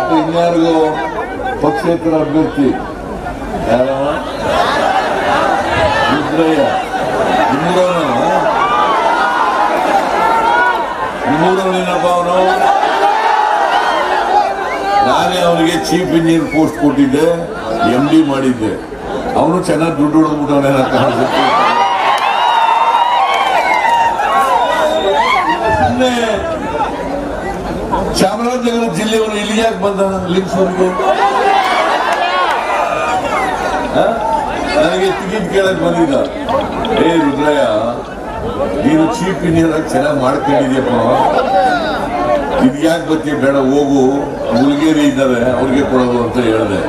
ಮತ್ತೆ ಇನ್ಯಾರಿಗೂ ಪಕ್ಷೇತರ ಅಭ್ಯರ್ಥಿ ಯಾರವ ರುದ್ರಯ್ಯ ನಿಮ್ಮೂರವನು ನಿಮ್ಮೂರವನೇನಪ್ಪ ಅವನು ನಾನೇ ಅವನಿಗೆ ಚೀಫ್ ಇಂಜಿನಿಯರ್ ಪೋಸ್ಟ್ ಕೊಟ್ಟಿದ್ದೆ ಎಂ ಡಿ ಮಾಡಿದ್ದೆ ಅವನು ಚೆನ್ನಾಗಿ ದುಡ್ಡು ಹೊಡೆದ್ಬಿಟ್ಟವನೇ ಕಾಣಿಸುತ್ತೆ ಸುಮ್ಮನೆ ಚಾಮರಾಜನಗರ ಜಿಲ್ಲೆಯವರು ಇಲ್ಲಿ ಯಾಕೆ ಬಂದ ಲಿಂಗ್ಸೂರಿಗೆ ಆ? ನನಗೆ ಟಿಕೆಟ್ ಕೇಳಕ್ ಬಂದಿದ್ದ ಏ ರುದ್ರಯ್ಯ ನೀನು ಚೀಫ್ ಇಂಜಿನಿಯರ್ ಆಗಿ ಚೆನ್ನಾಗಿ ಮಾಡ್ಕೊಂಡಿದ್ಯಪ್ಪ ಇದು ಯಾಕೆ ಬರ್ತೀಯ ಬೇಡ ಹೋಗು ಮುಲ್ಗೇರಿ ಇದ್ದಾರೆ ಅವ್ರಿಗೆ ಕೊಡೋದು ಅಂತ ಹೇಳಿದೆ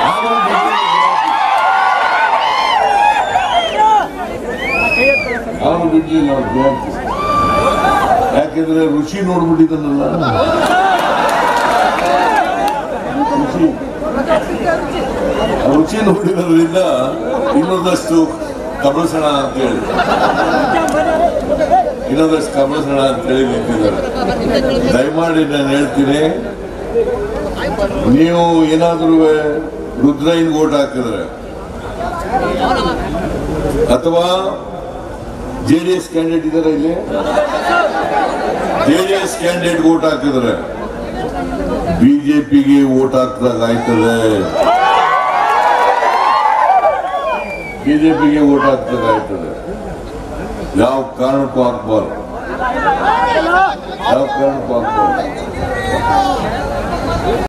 ಅವನು ಬಿಡ್ಲಿಲ್ಲ ಅವ್ರು ಜವಾಬ್ದಾರಿ. ಯಾಕೆಂದ್ರೆ ರುಚಿ ನೋಡ್ಬಿಟ್ಟಿದ್ದನಲ್ಲ ರುಚಿ ಆ ರುಚಿ ನೋಡಿರೋದ್ರಿಂದ ಇನ್ನೊಂದಷ್ಟು ಕಬಳಸಣ ಅಂತ ಹೇಳಿ ಇನ್ನೊಂದಷ್ಟು ಕಬಳಸಣ ಅಂತ ಹೇಳಿ ನಿಂತಿದ್ದಾರೆ ದಯಮಾಡಿ ನಾನು ಹೇಳ್ತೀನಿ ನೀವು ಏನಾದ್ರೂ ರುದ್ರೈನ್ ಓಟ್ ಹಾಕಿದ್ರೆ ಅಥವಾ ಜೆ ಡಿ ಎಸ್ ಕ್ಯಾಂಡಿಡೇಟ್ ಇದ್ದಾರೆ ಇಲ್ಲಿ J D S candidate vote ಹಾಕಿದ್ರೆ ಬಿಜೆಪಿಗೆ ಓಟ್ ಹಾಕಿದಾಗ ಆಯ್ತದೆ ಬಿಜೆಪಿಗೆ ಓಟ್ ಹಾಕಿದಾಗ ಆಯ್ತದೆ ಯಾವ ಕಾರಣಕ್ಕೂ ಹಾಕ್ಬಾರ್ದು ಯಾವ ಕಾರಣಕ್ಕೂ ಹಾಕ್ಬಾರ್ದು